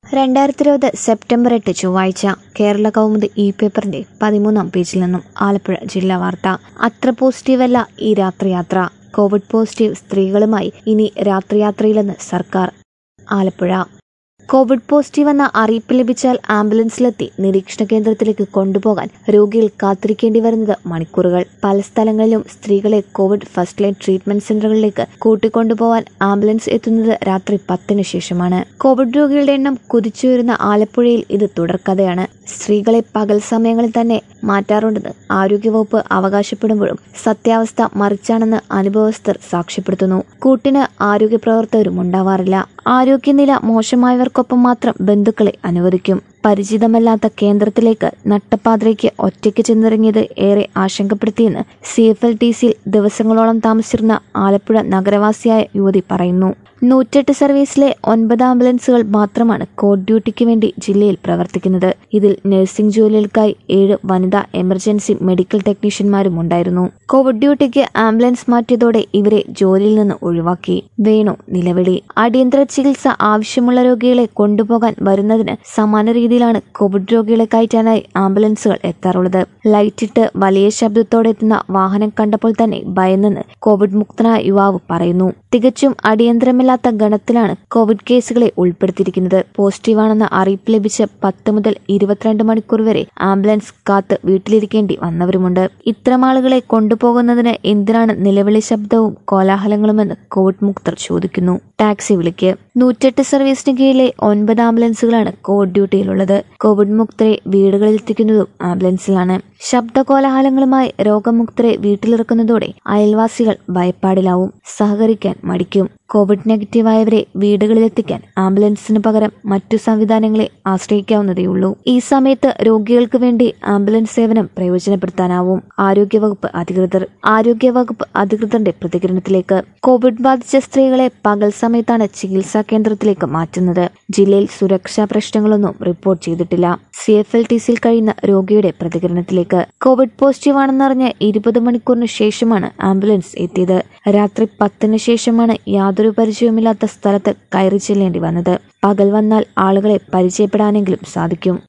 രണ്ടായിരത്തി ഇരുപത് സെപ്റ്റംബർ എട്ട് ചൊവ്വാഴ്ച കേരള കൗമുദി ഇ പേപ്പറിന്റെ പതിമൂന്നാം പേജിൽ നിന്നും ആലപ്പുഴ ജില്ലാ വാർത്ത അത്ര പോസിറ്റീവല്ല ഈ രാത്രിയാത്ര കോവിഡ് പോസിറ്റീവ് സ്ത്രീകളുമായി ഇനി രാത്രിയാത്രയിലെന്ന് സർക്കാർ ആലപ്പുഴ കോവിഡ് പോസിറ്റീവ് എന്ന അറിയിപ്പ് ലഭിച്ചാൽ ആംബുലൻസിലെത്തി നിരീക്ഷണ കേന്ദ്രത്തിലേക്ക് കൊണ്ടുപോകാൻ രോഗികൾ കാത്തിരിക്കേണ്ടി വരുന്നത് മണിക്കൂറുകൾ പല സ്ഥലങ്ങളിലും സ്ത്രീകളെ കോവിഡ് ഫസ്റ്റ് ലൈൻ ട്രീറ്റ്മെന്റ് സെന്ററുകളിലേക്ക് കൂട്ടിക്കൊണ്ടുപോകാൻ ആംബുലൻസ് എത്തുന്നത് രാത്രി പത്തിന് ശേഷമാണ് കോവിഡ് രോഗികളുടെ എണ്ണം കുതിച്ചുയരുന്ന ആലപ്പുഴയിൽ ഇത് തുടർക്കഥയാണ് സ്ത്രീകളെ പകൽ സമയങ്ങളിൽ തന്നെ മാറ്റാറുണ്ടെന്ന് ആരോഗ്യവകുപ്പ് അവകാശപ്പെടുമ്പോഴും സത്യാവസ്ഥ മറിച്ചാണെന്ന് അനുഭവസ്ഥർ സാക്ഷ്യപ്പെടുത്തുന്നു കൂട്ടിന് ആരോഗ്യ പ്രവർത്തകരും ഉണ്ടാവാറില്ല ആരോഗ്യനില മോശമായവർക്കൊപ്പം മാത്രം ബന്ധുക്കളെ അനുവദിക്കും പരിചിതമല്ലാത്ത കേന്ദ്രത്തിലേക്ക് നട്ടപ്പാതിരയ്ക്ക് ഒറ്റയ്ക്ക് ചെന്നിറങ്ങിയത് ഏറെ ആശങ്കപ്പെടുത്തിയെന്ന് സി എഫ് എൽ ടി സിയിൽ ദിവസങ്ങളോളം താമസിച്ചിരുന്ന ആലപ്പുഴ നഗരവാസിയായ യുവതി പറയുന്നു നൂറ്റെട്ട് സർവീസിലെ ഒൻപത് ആംബുലൻസുകൾ മാത്രമാണ് കോഡ് ഡ്യൂട്ടിക്ക് വേണ്ടി ജില്ലയിൽ പ്രവർത്തിക്കുന്നത് ഇതിൽ നഴ്സിംഗ് ജോലികൾക്കായി ഏഴ് വനിതാ എമർജൻസി മെഡിക്കൽ ടെക്നീഷ്യന്മാരും ഉണ്ടായിരുന്നു കോവിഡ് ഡ്യൂട്ടിക്ക് ആംബുലൻസ് മാറ്റിയതോടെ ഇവരെ ജോലിയിൽ നിന്ന് ഒഴിവാക്കി വേണു നിലവിളി അടിയന്തര ചികിത്സ ആവശ്യമുള്ള രോഗികളെ കൊണ്ടുപോകാൻ വരുന്നതിന് സമാന രീതിയിലാണ് കോവിഡ് രോഗികളെ കയറ്റാനായി ആംബുലൻസുകൾ എത്താറുള്ളത് ലൈറ്റിട്ട് വലിയ ശബ്ദത്തോടെ എത്തുന്ന വാഹനം കണ്ടപ്പോൾ തന്നെ ഭയന്നെന്ന് കോവിഡ് മുക്തനായ യുവാവ് പറയുന്നു തികച്ചും അടിയന്തരമില്ലാത്ത ഗണത്തിലാണ് കോവിഡ് കേസുകളെ ഉൾപ്പെടുത്തിയിരിക്കുന്നത് പോസിറ്റീവാണെന്ന അറിയിപ്പ് ലഭിച്ച് പത്ത് മുതൽ ഇരുപത്തിരണ്ട് മണിക്കൂർ വരെ ആംബുലൻസ് കാത്ത് വീട്ടിലിരിക്കേണ്ടി വന്നവരുമുണ്ട് ഇത്തരം ആളുകളെ കൊണ്ടുപോകുന്നതിന് എന്തിനാണ് നിലവിളി ശബ്ദവും കോലാഹലങ്ങളുമെന്ന് കോവിഡ് മുക്തർ ചോദിക്കുന്നു ടാക്സി വിളിക്ക് നൂറ്റെട്ട് സർവീസിന് കീഴിലെ ഒൻപത് ആംബുലൻസുകളാണ് കോവിഡ് ഡ്യൂട്ടിയിലുള്ളത് കോവിഡ് മുക്തരെ വീടുകളിൽ എത്തിക്കുന്നതും ആംബുലൻസിലാണ് ശബ്ദകോലാഹലങ്ങളുമായി രോഗമുക്തരെ വീട്ടിലിറക്കുന്നതോടെ അയൽവാസികൾ ഭയപ്പാടിലാവും സഹകരിക്കാൻ മടിക്കും കോവിഡ് നെഗറ്റീവായവരെ വീടുകളിലെത്തിക്കാൻ ആംബുലൻസിന് പകരം മറ്റു സംവിധാനങ്ങളെ ആശ്രയിക്കാവുന്നതേയുള്ളൂ ഈ സമയത്ത് രോഗികൾക്ക് വേണ്ടി ആംബുലൻസ് സേവനം പ്രയോജനപ്പെടുത്താനാവും ആരോഗ്യവകുപ്പ് അധികൃതർ ആരോഗ്യവകുപ്പ് അധികൃതരുടെ പ്രതികരണത്തിലേക്ക് കോവിഡ് ബാധിച്ച സ്ത്രീകളെ പകൽ സമയത്താണ് ചികിത്സാ കേന്ദ്രത്തിലേക്ക് മാറ്റുന്നത് ജില്ലയിൽ സുരക്ഷാ പ്രശ്നങ്ങളൊന്നും റിപ്പോർട്ട് ചെയ്തിട്ടില്ല സി എഫ് എൽ ടി സിയിൽ കഴിയുന്ന രോഗിയുടെ പ്രതികരണത്തിലേക്ക് കോവിഡ് പോസിറ്റീവാണെന്നറിഞ്ഞ് ഇരുപത് മണിക്കൂറിന് ശേഷമാണ് ആംബുലൻസ് എത്തിയത് രാത്രി പത്തിന് ശേഷമാണ് യാതൊരു പരിചയവുമില്ലാത്ത സ്ഥലത്ത് കയറി ചെല്ലേണ്ടി വന്നത് പകൽ വന്നാൽ ആളുകളെ പരിചയപ്പെടാനെങ്കിലും സാധിക്കും